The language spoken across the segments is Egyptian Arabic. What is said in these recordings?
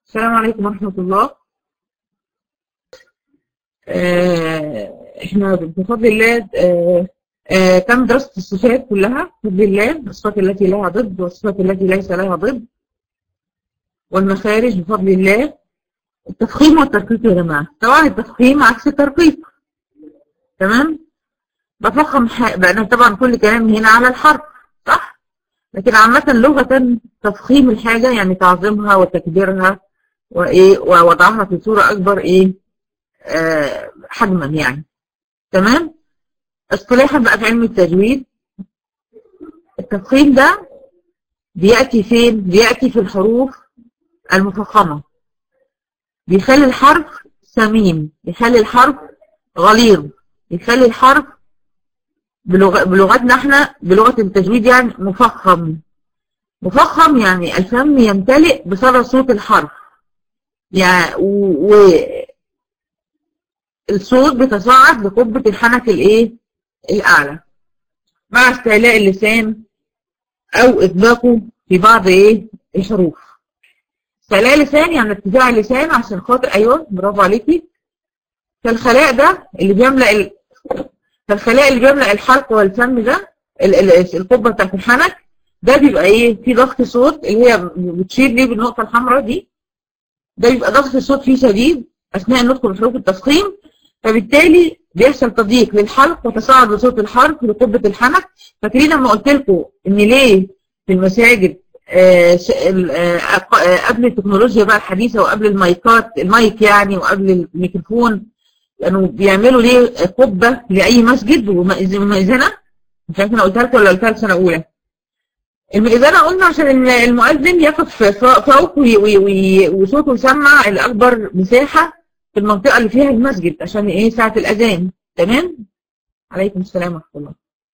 السلام عليكم ورحمة الله آه، احنا بفضل الله آه، آه، تم دراسة الصفات كلها بفضل الله الصفات التي لها ضد والصفات التي ليس لها ضد والمخارج بفضل الله التفخيم والترقيق يا جماعة طبعا التفخيم عكس الترقيق تمام بفخم ح... بقى طبعا كل كلام هنا على الحرف صح لكن عامة لغة تفخيم الحاجة يعني تعظيمها وتكبيرها وايه ووضعها في صورة اكبر ايه آه حجما يعني تمام اصطلاحا بقى في علم التجويد التفخيم ده بيأتي فين بيأتي في الحروف المفخمة بيخلي الحرف سمين بيخلي الحرف غليظ بيخلي الحرف بلغ... بلغتنا احنا بلغة التجويد يعني مفخم مفخم يعني الفم يمتلئ بصدى صوت الحرف يعني و... و... الصوت بيتصاعد لقبة الحنك الايه الاعلى مع استعلاء اللسان او اطباقه في بعض ايه الحروف استعلاء اللسان يعني ارتفاع اللسان عشان خاطر ايوه برافو عليكي فالخلاء ده اللي بيملأ ال... فالخلاء اللي بيملأ الحلق والفم ده ال... ال... القبة بتاعت الحنك ده بيبقى ايه في ضغط صوت اللي هي بتشير ليه بالنقطة الحمراء دي ده بيبقى ضغط الصوت فيه شديد اثناء النطق بحروف التفخيم فبالتالي بيحصل تضييق للحلق وتصاعد لصوت الحرف لقبة الحنك فاكرين لما قلت لكم ان ليه في المساجد آه آه قبل التكنولوجيا بقى الحديثة وقبل المايكات المايك يعني وقبل الميكروفون كانوا بيعملوا ليه قبة لأي مسجد ومئذنة مش عارف انا قلتها لكم ولا قلتها سنة أولى المئذنة قلنا عشان المؤذن يقف فوق وصوته يسمع الأكبر مساحة في المنطقة اللي فيها المسجد عشان ايه ساعة الأذان تمام عليكم السلام ورحمة الله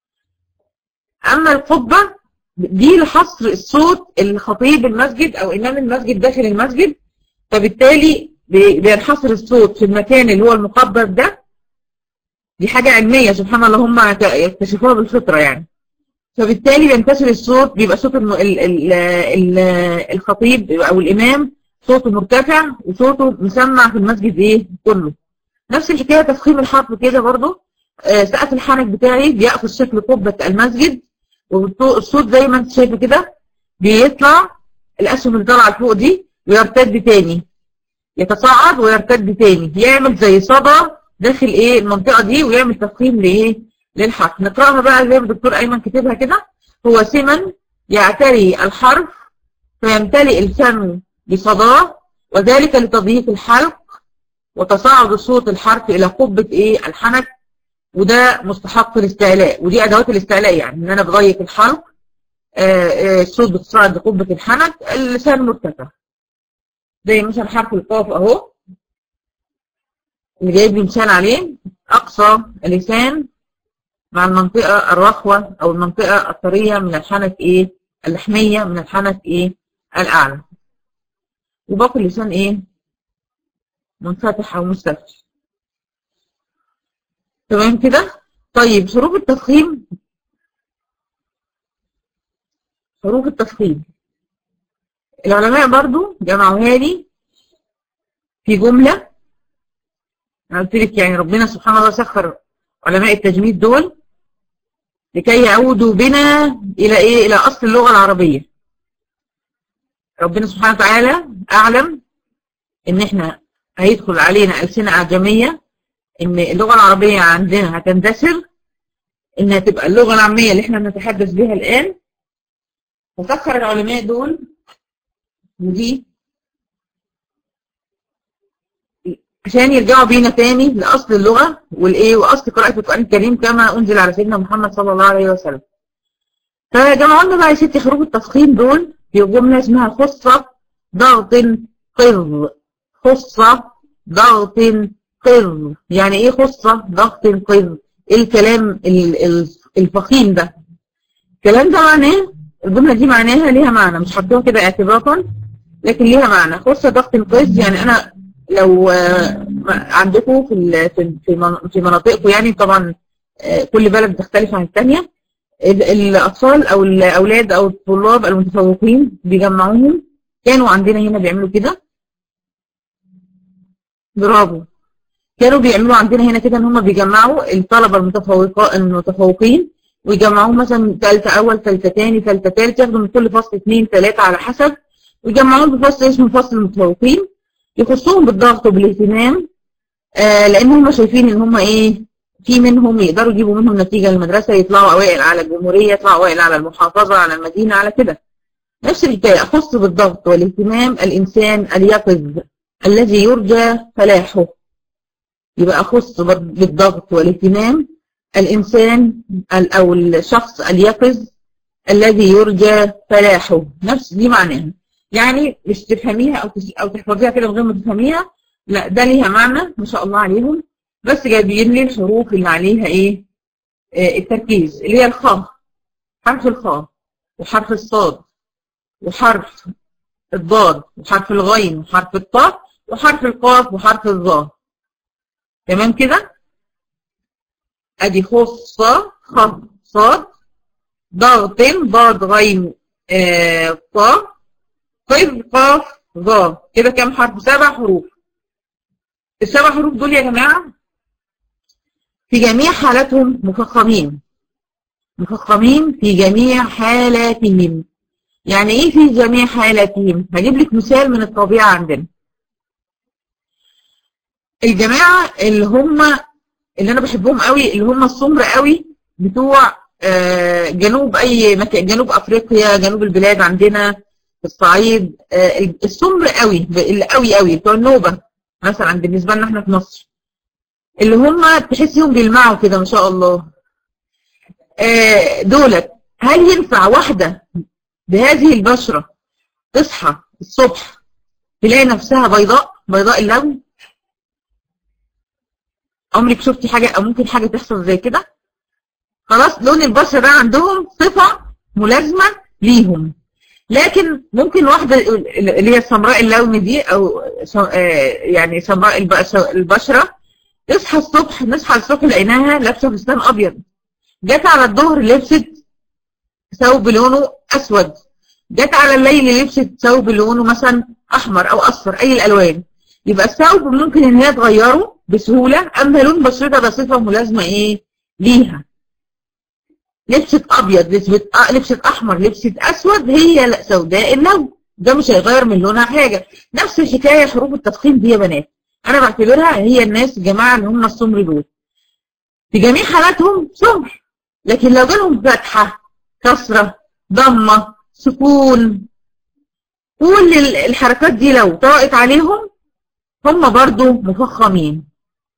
أما القبة دي لحصر الصوت الخطيب المسجد أو إمام المسجد داخل المسجد فبالتالي بينحصر الصوت في المكان اللي هو المقبب ده دي حاجة علمية سبحان الله هم يكتشفوها بالفطرة يعني فبالتالي بينتشر الصوت بيبقى صوت ال ال ال الخطيب أو الإمام صوته مرتفع وصوته مسمع في المسجد ايه كله نفس الحكايه تفخيم الحرف كده برضو آه سقف الحنك بتاعي بياخذ شكل قبه المسجد والصوت زي ما انت شايفه كده بيطلع الاسهم اللي طالعه لفوق دي ويرتد تاني يتصاعد ويرتد تاني يعمل زي صدى داخل ايه المنطقه دي ويعمل تفخيم لايه للحرف نقراها بقى زي ما الدكتور ايمن كتبها كده هو سمن يعتري الحرف فيمتلئ الفم بصداه وذلك لتضييق الحلق وتصاعد صوت الحرف الى قبة ايه الحنك وده مستحق الاستعلاء ودي ادوات الاستعلاء يعني ان انا بضيق الحلق الصوت بتصاعد لقبة الحنك اللسان مرتفع زي مثلا حرف القاف اهو اللي جايب لي مثال عليه اقصى اللسان مع المنطقة الرخوة او المنطقة الطرية من الحنك ايه اللحمية من الحنك ايه الاعلى وباقي اللسان ايه منفتح او مستفتح تمام كده طيب حروف التفخيم حروف التفخيم العلماء برضو جمعوها لي في جملة انا قلت لك يعني ربنا سبحانه وتعالى سخر علماء التجويد دول لكي يعودوا بنا الى ايه الى اصل اللغة العربية ربنا سبحانه وتعالى أعلم إن إحنا هيدخل علينا ألسنة أعجمية إن اللغة العربية عندنا هتندثر إنها تبقى اللغة العامية اللي إحنا بنتحدث بها الآن فسخر العلماء دول ودي عشان يرجعوا بينا تاني لأصل اللغة والإيه وأصل قراءة القرآن الكريم كما أنزل على سيدنا محمد صلى الله عليه وسلم فجمعوا لنا بقى يا ستي حروف التفخيم دول في جملة اسمها خصة ضغط قرض خصة ضغط قرض يعني ايه خصة ضغط قرض ايه الكلام الفخيم ده الكلام ده معناه الجملة دي معناها ليها معنى مش حطوها كده اعتباطا لكن ليها معنى خصة ضغط قرض يعني انا لو عندكم في في مناطقكم يعني طبعا كل بلد بتختلف عن الثانيه الأطفال أو الأولاد أو الطلاب المتفوقين بيجمعوهم كانوا عندنا هنا بيعملوا كده برافو كانوا بيعملوا عندنا هنا كده ان هم بيجمعوا الطلبه المتفوقين المتفوقين ويجمعوهم مثلا ثالثه اول ثالثه ثاني ثالثه ثالث ياخدوا من كل فصل اثنين ثلاثه على حسب ويجمعوهم بفصل اسمه فصل المتفوقين يخصوهم بالضغط وبالاهتمام آه لان هم شايفين ان هم ايه في منهم يقدروا يجيبوا منهم نتيجه للمدرسه يطلعوا اوائل على الجمهوريه يطلعوا اوائل على المحافظه على المدينه على كده نفس الحكايه اخص بالضغط والاهتمام الانسان اليقظ الذي يرجى فلاحه يبقى اخص بالضغط والاهتمام الانسان او الشخص اليقظ الذي يرجى فلاحه نفس دي معناها يعني مش تفهميها او او تحفظيها كده من غير ما تفهميها لا ده ليها معنى ما شاء الله عليهم بس جايبين لي الحروف اللي عليها ايه آه التركيز اللي هي الخاء حرف الخاء وحرف الصاد وحرف الضاد وحرف الغين وحرف الطاء وحرف القاف وحرف الظاء تمام كده ادي خص خ صاد ضغط ضاد غين آه طاء قف قاف ظا كده كام حرف سبع حروف السبع حروف دول يا جماعه في جميع حالاتهم مفخمين مفخمين في جميع حالاتهم يعني ايه في جميع حالاتهم هجيب لك مثال من الطبيعه عندنا الجماعه اللي هم اللي انا بحبهم قوي اللي هم السمر قوي بتوع آه جنوب اي مكان جنوب افريقيا جنوب البلاد عندنا في الصعيد آه السمر قوي اللي قوي قوي بتوع النوبه مثلا بالنسبه لنا احنا في مصر اللي هم تحسيهم بيلمعوا كده ما شاء الله آه دولت هل ينفع واحده بهذه البشره تصحى الصبح تلاقي نفسها بيضاء بيضاء اللون عمرك شفتي حاجة أو ممكن حاجة تحصل زي كده خلاص لون البشرة ده عندهم صفة ملازمة ليهم لكن ممكن واحدة اللي هي سمراء اللون دي أو يعني سمراء البشرة تصحى الصبح نصحى الصبح لقيناها لابسة فستان أبيض جت على الظهر لبست ثوب لونه أسود جت على الليل لبست ثوب لونه مثلا أحمر أو أصفر أي الألوان يبقى الثوب ممكن إن هي تغيره بسهولة أما لون بشرتها ده صفة ملازمة إيه ليها لبست أبيض لبست لبست أحمر لبست أسود هي سوداء اللون ده مش هيغير من لونها حاجة نفس الحكاية حروف التفخيم دي يا بنات أنا بعتبرها هي الناس الجماعة اللي هم السمر دول في جميع حالاتهم سمر لكن لو جالهم فتحة كسرة ضمة سكون كل الحركات دي لو طرقت عليهم هم برضو مفخمين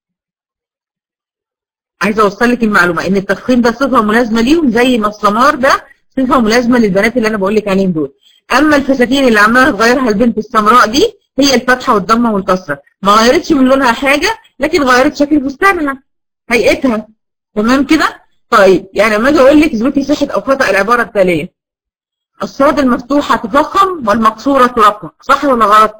عايزه اوصل لك المعلومه ان التفخيم ده صفه ملازمه ليهم زي ما السمار ده صفه ملازمه للبنات اللي انا بقول لك عليهم دول اما الفساتين اللي عماله تغيرها البنت السمراء دي هي الفتحه والضمه والكسره ما غيرتش من لونها حاجه لكن غيرت شكل فستانها هيئتها تمام كده طيب يعني لما اجي اقول لك اثبتي صحه او خطا العباره التاليه الصاد المفتوحه تفخم والمكسوره ترقق صح ولا غلط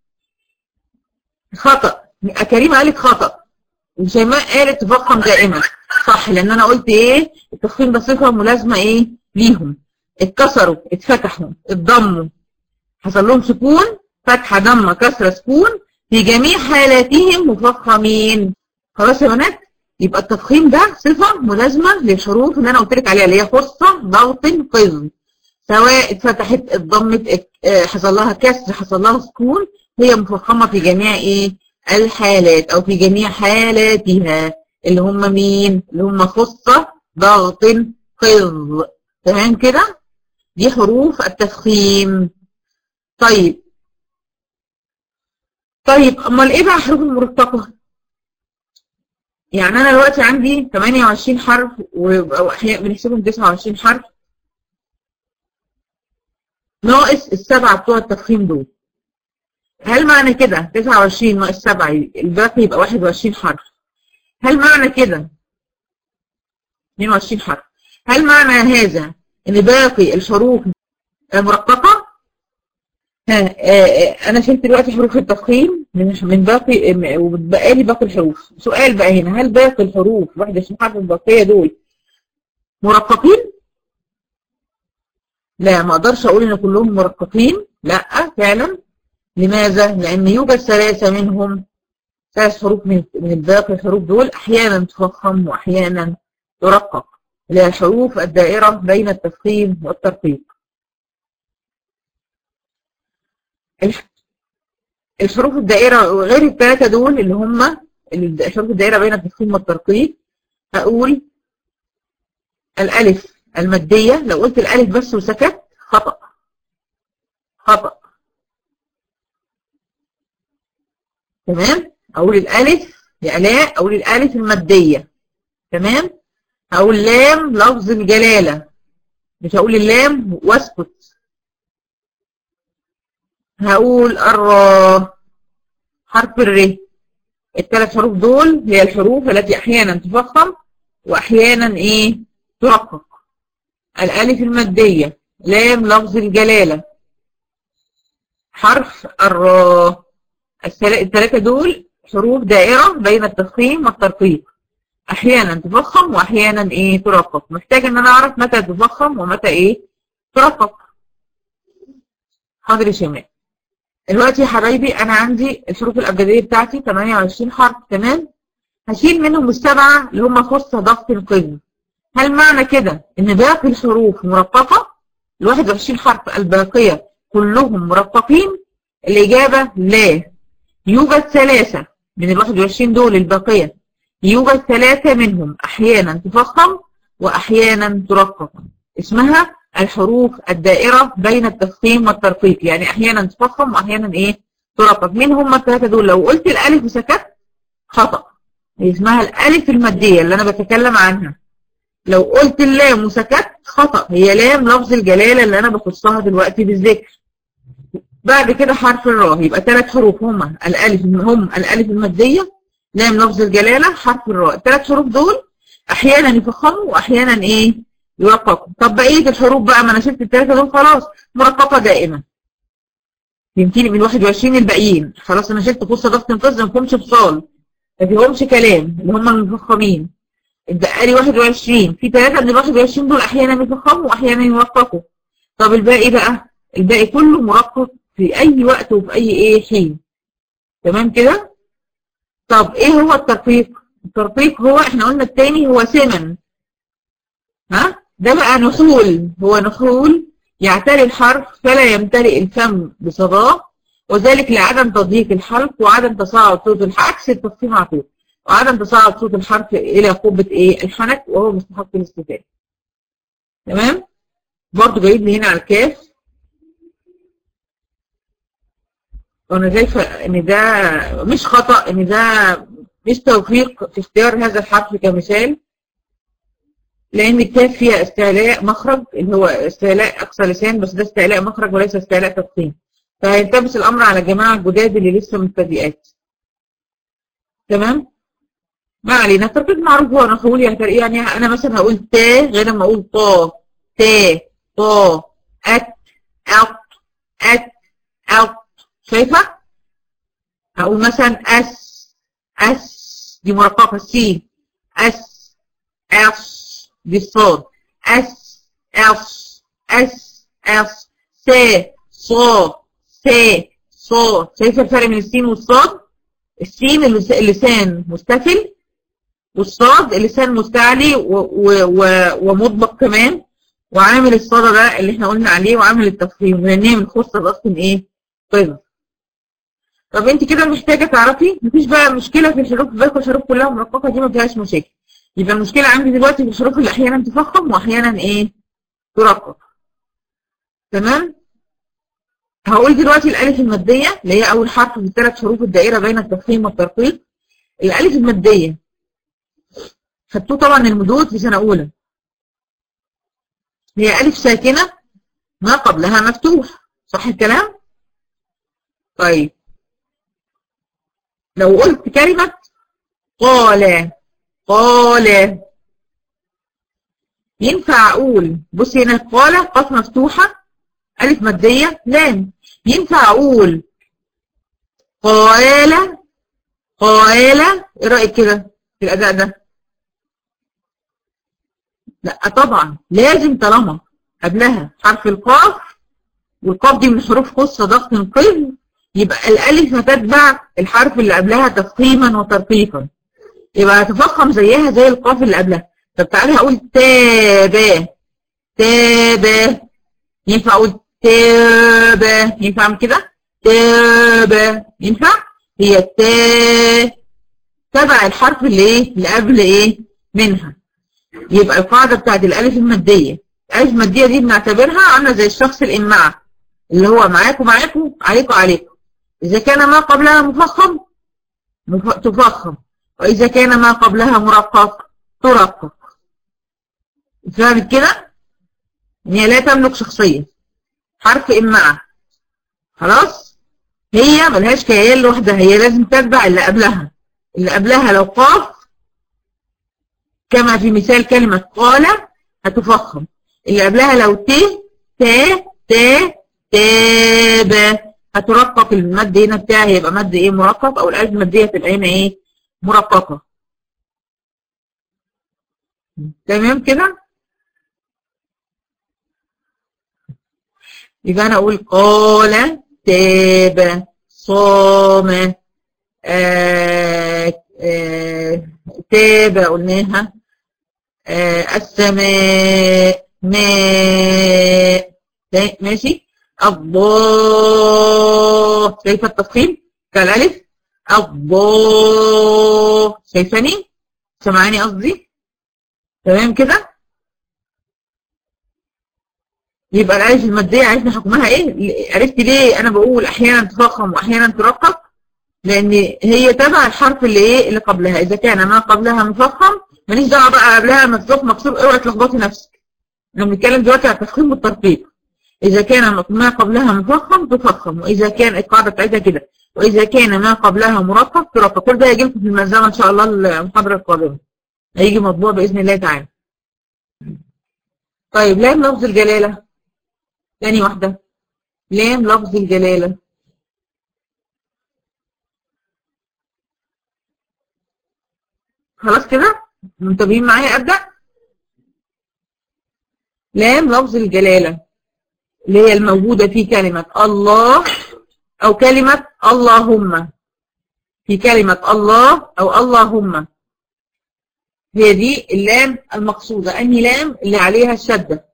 خطا كريمه قالت خطا وشيماء قالت تفخم دائما صح لان انا قلت ايه التفخيم ده صفه ملازمه ايه ليهم اتكسروا اتفتحوا اتضموا حصل لهم سكون فتحه ضمه كسره سكون في جميع حالاتهم مفخمين خلاص يا بنات يبقى التفخيم ده صفه ملازمه للحروف اللي انا قلت لك عليها اللي هي خصه ضغط قزم سواء اتفتحت اتضمت حصل لها كسر حصل لها سكون هي مفخمه في جميع ايه الحالات او في جميع حالاتها اللي هم مين اللي هم خصة ضغط قض تمام كده دي حروف التفخيم طيب طيب امال ايه بقى حروف المرتقة يعني انا دلوقتي عندي 28 حرف واحيانا بنحسبهم 29 حرف ناقص السبعة بتوع التفخيم دول هل معنى كده 29 ناقص 7 الباقي يبقى 21 حرف هل معنى كده 22 حرف هل معنى هذا ان باقي الحروف مرققة ها انا شلت دلوقتي حروف التفخيم من من باقي وبقى لي باقي الحروف سؤال بقى هنا هل باقي الحروف 21 حرف الباقيه دول مرققين لا ما اقدرش اقول ان كلهم مرققين لا فعلا لماذا؟ لأن يوجد ثلاثة منهم ثلاث حروف من من الباقي الحروف دول أحيانا تفخم وأحيانا ترقق اللي هي الحروف الدائرة بين التفخيم والترقيق الحروف الدائرة غير الثلاثة دول اللي هم الحروف الدائرة بين التفخيم والترقيق هقول الألف المادية لو قلت الألف بس وسكت خطأ خطأ تمام أقول الألف يا آلاء أقول الألف المادية تمام هقول لام لفظ الجلالة مش هقول اللام واسكت هقول الرا حرف الر الثلاث حروف دول هي الحروف التي احيانا تفخم واحيانا ايه ترقق الالف الماديه لام لفظ الجلاله حرف الراء الثلاثه دول حروف دائره بين التفخيم والترقيق احيانا تفخم واحيانا ايه ترقق محتاج ان انا اعرف متى تفخم ومتى ايه ترقق حاضر يا شمال دلوقتي يا حبايبي انا عندي الحروف الابجديه بتاعتي 28 حرف تمام هشيل منهم السبعه اللي هم خصه ضغط القلب هل معنى كده ان باقي الحروف مرققه ال 21 حرف الباقيه كلهم مرققين الاجابه لا يوجد ثلاثه من ال 21 دول الباقيه يوجد ثلاثه منهم احيانا تفخم واحيانا ترقق اسمها الحروف الدائرة بين التفخيم والترقيق يعني أحيانا تفخم وأحيانا إيه ترقق مين هم الثلاثة دول لو قلت الألف وسكت خطأ هي اسمها الألف المادية اللي أنا بتكلم عنها لو قلت اللام وسكت خطأ هي لام لفظ الجلالة اللي أنا بخصها دلوقتي بالذكر بعد كده حرف الراء يبقى ثلاث حروف هما الألف هم الألف المادية لام لفظ الجلالة حرف الراء الثلاث حروف دول أحيانا يفخموا وأحيانا إيه يرققوا طب بقيه الحروف بقى ما انا شلت الثلاثه دول خلاص مرققه دائما يمكن من 21 الباقيين خلاص انا شلت قصه ضغط انقاذ ما فيهمش فصال ما فيهمش كلام اللي هم المفخمين اتبقى لي 21 في ثلاثه من ال 21 دول احيانا يفخموا واحيانا يرققوا طب الباقي بقى الباقي كله مرقق في اي وقت وفي اي ايه حين تمام كده طب ايه هو الترقيق الترقيق هو احنا قلنا الثاني هو سمن ها ده بقى نحول هو نحول يعتري الحرف فلا يمتلئ الفم بصداه وذلك لعدم تضييق الحلق وعدم تصاعد صوت الحرف عكس التفخيم على طول وعدم تصاعد صوت الحرف الى قبه ايه الحنك وهو مستحق الاستفاده تمام برضه جايب لي هنا على الكاف وانا شايفه ان ده مش خطا ان ده مش توفيق في اختيار هذا الحرف كمثال لان الكاف فيها استعلاء مخرج اللي هو استعلاء اقصى لسان بس ده استعلاء مخرج وليس استعلاء تفخيم فهيلتبس الامر على الجماعه الجداد اللي لسه مبتدئات تمام ما علينا التركيز معروف هو نحول يعني يعني انا مثلا هقول تا غير لما اقول طا تا طا ات اوت ات اوت شايفه هقول مثلا اس اس دي مرققه سي اس اس دي الصاد اس اس اس اس س صا س صا شايفه الفرق بين السين والصاد السين اللسان مستفل والصاد اللسان مستعلي ومطبق كمان وعامل الصدى ده اللي احنا قلنا عليه وعامل التفخيم لان هي من خصة اصلا ايه قذف طب انت كده محتاجه تعرفي مفيش بقى مشكله في الحروف باقي الحروف كلها مرققه دي ما فيهاش مشاكل يبقى المشكلة عندي دلوقتي في الحروف اللي أحيانا تفخم وأحيانا إيه ترقق تمام هقول دلوقتي الألف المادية اللي هي أول حرف في الثلاث حروف الدائرة بين التفخيم والترقيق الألف المادية خدتوه طبعا المدود في سنة أولى هي ألف ساكنة ما قبلها مفتوح صح الكلام؟ طيب لو قلت كلمة قال قال ينفع اقول بصي هنا قال قاف مفتوحه الف ماديه لام ينفع اقول قال قال ايه رايك كده في الاداء ده لا طبعا لازم طالما قبلها حرف القاف والقاف دي من حروف قصه ضغط القلب يبقى الالف هتتبع الحرف اللي قبلها تفخيما وترقيقا يبقى هتفخم زيها زي القاف اللي قبلها طب تعالي هقول تابا تابا ينفع اقول تابا ينفع اعمل كده تابا ينفع هي تا تبع الحرف اللي ايه اللي قبل ايه منها يبقى القاعده بتاعت الالف الماديه الالف الماديه دي بنعتبرها عامله زي الشخص الامعه اللي هو معاكم معاكم عليكم عليكم اذا كان ما قبلها مفخم مف... تفخم واذا كان ما قبلها مرقق ترقق فهمت كده ان هي لا تملك شخصيه حرف امعه خلاص هي ملهاش كيان لوحدها هي لازم تتبع اللي قبلها اللي قبلها لو قاف كما في مثال كلمة قال هتفخم اللي قبلها لو ت تا تا تاب هترقق المد هنا بتاعي هيبقى مد ايه مرقق او الالف الماديه تبقى هنا ايه مرققه تمام كده يبقى انا اقول قال تاب صام آه آه تاب قلناها آه السماء ماء ماشي الله شايفه التفخيم كالالف الله شايفاني سامعاني قصدي تمام كده يبقى الالف الماديه عرفنا حكمها ايه عرفت ليه انا بقول احيانا تفخم واحيانا ترقق لان هي تبع الحرف اللي ايه اللي قبلها اذا كان ما قبلها مفخم ماليش دعوه بقى قبلها مفتوح مكسور اوعي تلخبطي نفسك احنا بنتكلم دلوقتي على التفخيم والترقيق اذا كان ما قبلها مفخم تفخم واذا كان القاعده بتاعتها كده واذا كان ما قبلها مرقق ترقق كل ده هيجي لكم في الملزمه ان شاء الله المحاضره القادمه هيجي مطبوع باذن الله تعالى طيب لام لفظ الجلاله ثاني واحده لام لفظ الجلاله خلاص كده منتبهين معايا ابدا لام لفظ الجلاله اللي هي الموجوده في كلمه الله او كلمه اللهم في كلمه الله او اللهم هي دي اللام المقصوده انهي لام اللي عليها الشده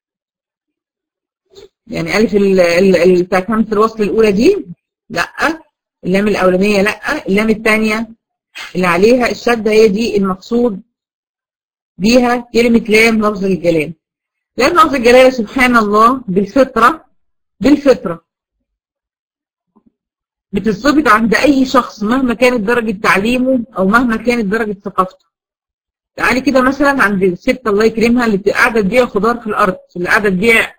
يعني الف بتاعت همزه الوصل الاولى دي لا اللام الاولانيه لا اللام الثانيه اللي عليها الشده هي دي المقصود بيها كلمه لام لفظ الجلال لام لفظ الجلاله سبحان الله بالفطره بالفطره بتثبت عند اي شخص مهما كانت درجه تعليمه او مهما كانت درجه ثقافته تعالي كده مثلا عند الست الله يكرمها اللي قاعده تبيع خضار في الارض اللي قاعده تبيع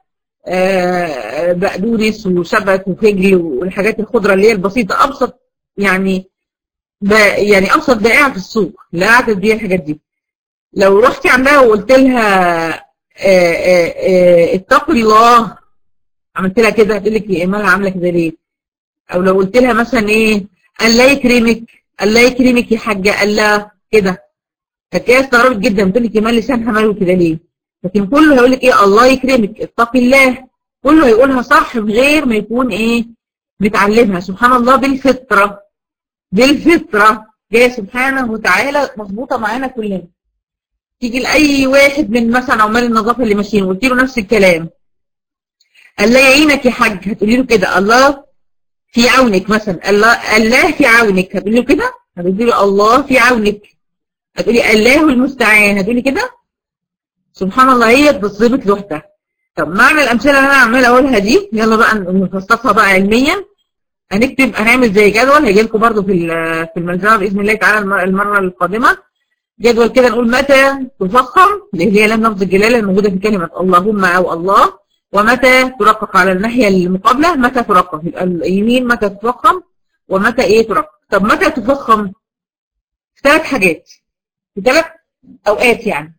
بقدونس وشبت وفجل والحاجات الخضره اللي هي البسيطه ابسط يعني يعني ابسط بائعه في السوق اللي قاعده تبيع الحاجات دي لو رحتي عندها وقلت لها اتقي الله عملت لها كده هتقول لك ايه مالها عامله كده ليه؟ او لو قلت لها مثلا ايه الله يكرمك الله يكرمك يا حاجه الله كده هتلاقيها استغربت جدا بتقول لك مال لسانها ماله كده ليه؟ لكن كله هيقول لك ايه الله يكرمك اتقي الله كله هيقولها صح من غير ما يكون ايه متعلمها سبحان الله بالفطره بالفطره جايه سبحانه وتعالى مظبوطه معانا كلنا تيجي لاي واحد من مثلا عمال النظافه اللي ماشيين وقلت له نفس الكلام الله يعينك يا حاج هتقولي له كده الله في عونك مثلا الله الله في عونك هتقولي له كده هتقولي له الله في عونك هتقولي الله المستعان هتقولي كده سبحان الله هي بتظبط لوحدها طب معنى الامثله اللي انا عماله اقولها دي يلا بقى نفصصها بقى علميا هنكتب هنعمل زي جدول هيجي لكم برده في في الملزمه باذن الله تعالى المره القادمه جدول كده نقول متى تفخم اللي هي لام لفظ الجلاله الموجوده في كلمه اللهم او الله ومتى ترقق على الناحيه المقابله متى ترقق يبقى اليمين متى تفخم ومتى ايه ترقق طب متى تفخم في ثلاث حاجات في ثلاث اوقات يعني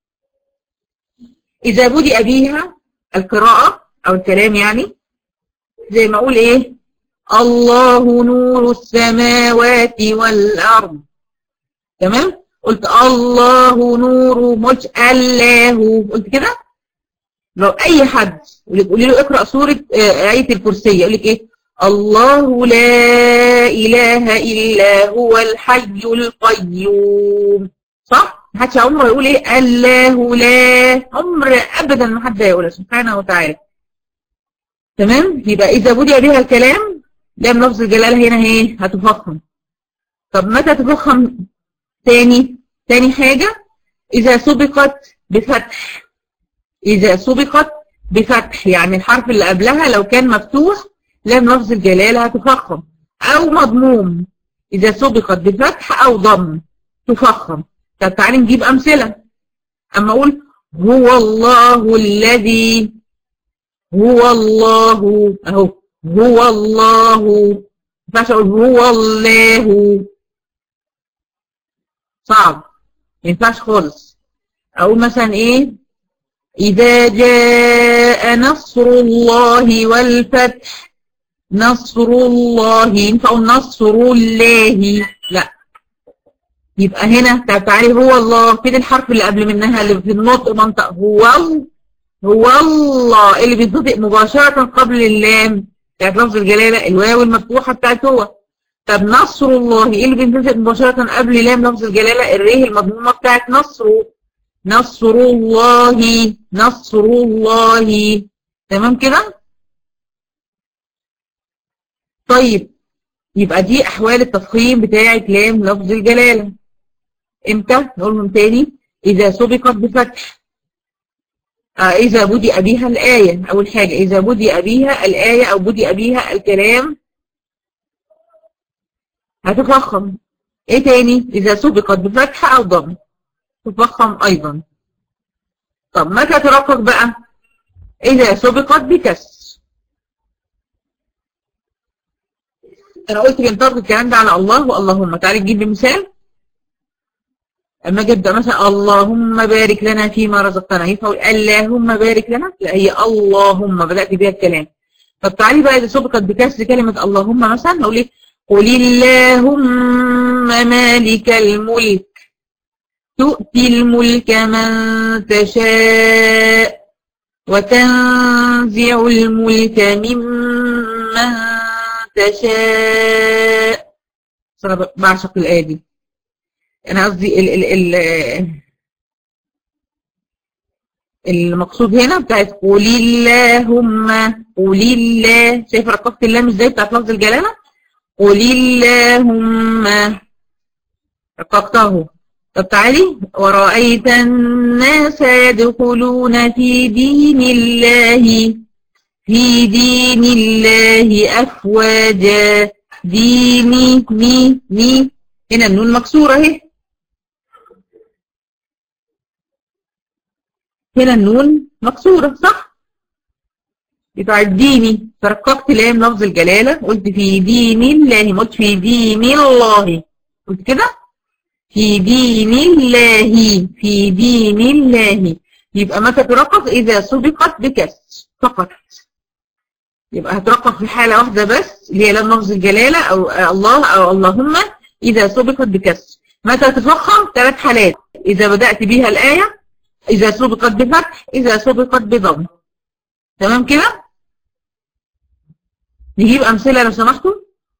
إذا بدأ بيها القراءة أو الكلام يعني زي ما أقول إيه الله نور السماوات والأرض تمام قلت الله نور مش الله قلت كده لو أي حد يقول له اقرأ سورة آية الكرسي يقول لك إيه الله لا إله إلا هو الحي القيوم صح؟ محدش عمره يقول ايه الله لا عمر ابدا ما حد يقولها سبحانه وتعالى تمام يبقى اذا بدأ بها الكلام لام لفظ الجلاله هنا ايه هتفخم طب متى تفخم تاني تاني حاجه اذا سبقت بفتح اذا سبقت بفتح يعني الحرف اللي قبلها لو كان مفتوح لام لفظ الجلاله هتفخم او مضموم اذا سبقت بفتح او ضم تفخم طب تعالي نجيب أمثلة أما أقول هو الله الذي هو الله أهو هو الله ما ينفعش أقول هو الله صعب ما ينفعش خالص أقول مثلا إيه إذا جاء نصر الله والفتح نصر الله ينفع نصر الله لا يبقى هنا تعالي هو الله فين الحرف اللي قبل منها اللي في النطق منطق هو هو الله اللي بيتنطق مباشرة قبل اللام بتاعت لفظ الجلالة الواو المفتوحة بتاعت هو طب نصر الله ايه اللي بيتنطق مباشرة قبل لام لفظ الجلالة الريه المضمومة بتاعت نصر نصر الله نصر الله تمام كده طيب يبقى دي احوال التفخيم بتاعت لام لفظ الجلاله امتى نقولهم تاني اذا سبقت بفتح آه اذا بدأ بها الايه اول حاجه اذا بدأ بها الايه او بدأ بها الكلام هتفخم ايه تاني اذا سبقت بفتح او ضم تفخم ايضا طب متى ترقق بقى اذا سبقت بكسر انا قلت بنطبق الكلام ده على الله واللهم تعالي نجيب مثال اما اجي ابدا مثلا اللهم بارك لنا فيما رزقتنا ينفع اقول اللهم بارك لنا لا هي اللهم بدات بيها الكلام طب تعالي بقى اذا سبقت بكسر كلمه اللهم مثلا نقول ايه قل اللهم مالك الملك تؤتي الملك من تشاء وتنزع الملك ممن تشاء انا بعشق الايه دي انا قصدي ال ال ال المقصود هنا بتاعت قول اللهم قول الله شايف رققت اللام ازاي بتاعت لفظ الجلاله قول اللهم رققته طب تعالي ورأيت الناس يدخلون في دين الله في دين الله أفواجا ديني مي مي هنا النون مكسورة اهي هنا النون مكسورة صح يبقى الديني فرققت لام لفظ الجلالة قلت في دين الله ما قلت في دين الله قلت كده في دين الله في دين الله يبقى متى ترقق إذا سبقت بكسر فقط يبقى هترقق في حالة واحدة بس اللي هي لام لفظ الجلالة أو الله أو اللهم إذا سبقت بكسر متى تفخم ثلاث حالات إذا بدأت بها الآية إذا سبقت بفتح إذا سبقت بضم تمام كده نجيب أمثلة لو سمحتوا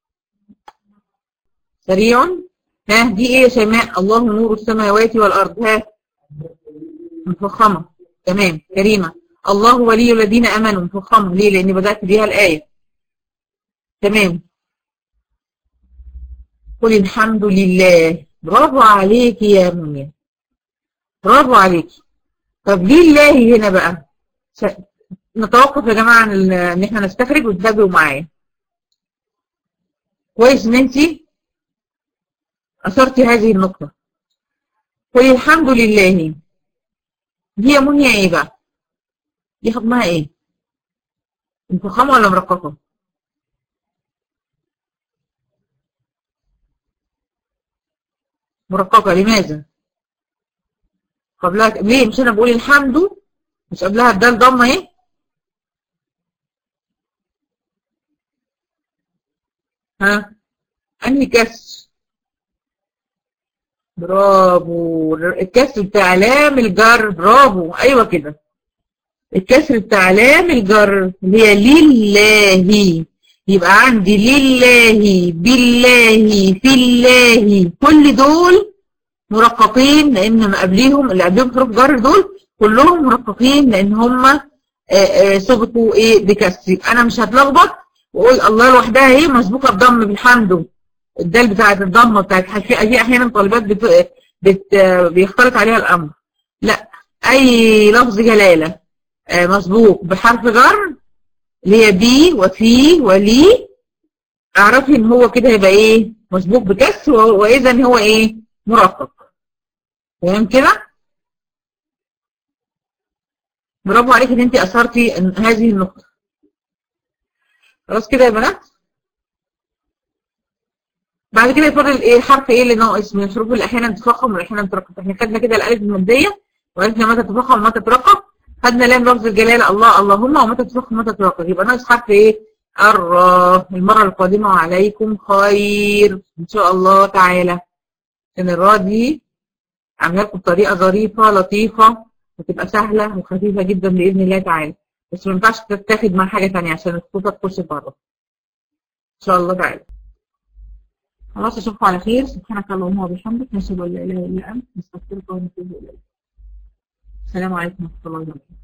سريع ها دي إيه يا شيماء الله نور السماوات والأرض ها مفخمة تمام كريمة الله ولي الذين أمنوا مفخمة ليه لأني بدأت بها الآية تمام قل الحمد لله برافو عليك يا منى برافو عليك طب ليه الله هنا بقى نتوقف يا جماعه عن ان احنا نستخرج وتتابعوا معايا كويس ان انت اثرتي هذه النقطه قل الحمد لله دي يا منيا ايه بقى دي حكمها ايه مفخمه ولا مرققه مرققة لماذا؟ قبلها ليه مش انا بقول الحمد مش قبلها الدال ضمه ايه؟ ها انهي كسر؟ برافو الكسر بتاع لام الجر برافو ايوه كده الكسر بتاع لام الجر اللي هي لله يبقى عندي لله بالله في الله كل دول مرققين لان ما قبليهم اللي قبليهم حروف جر دول كلهم مرققين لان هم سبقوا ايه بكسر انا مش هتلخبط واقول الله لوحدها اهي مسبوقه بضم بالحمد الدال بتاعت الضمه بتاعت في في احيانا طالبات بت... بت... بيختلط عليها الامر لا اي لفظ جلاله مسبوق بحرف جر اللي هي بي وفي ولي اعرفي ان هو كده يبقى ايه مسبوق بكسر واذا هو ايه مرقق تمام كده برافو عليك ان انت اثرتي هذه النقطه خلاص كده يا بنات بعد كده يفضل ايه حرف ايه اللي ناقص من الحروف اللي احيانا تتفخم واحيانا ترقق احنا خدنا كده الالف الماديه وعرفنا متى تتفخم ومتى ترقق خدنا لام لفظ الجلاله الله اللهم ومتى تتفخم ومتى ترقق يبقى ناقص حرف ايه الراء المره القادمه وعليكم خير ان شاء الله تعالى عشان الراء دي عامله لكم بطريقه ظريفه لطيفه وتبقى سهله وخفيفه جدا باذن الله تعالى بس ما ينفعش تتاخد مع حاجه ثانيه عشان الخطوط تخش بره ان شاء الله تعالى خلاص اشوفكم على خير سبحانك اللهم وبحمدك نشهد ان لا اله الا انت نستغفرك ونتوب اليك السلام عليكم ورحمه الله وبركاته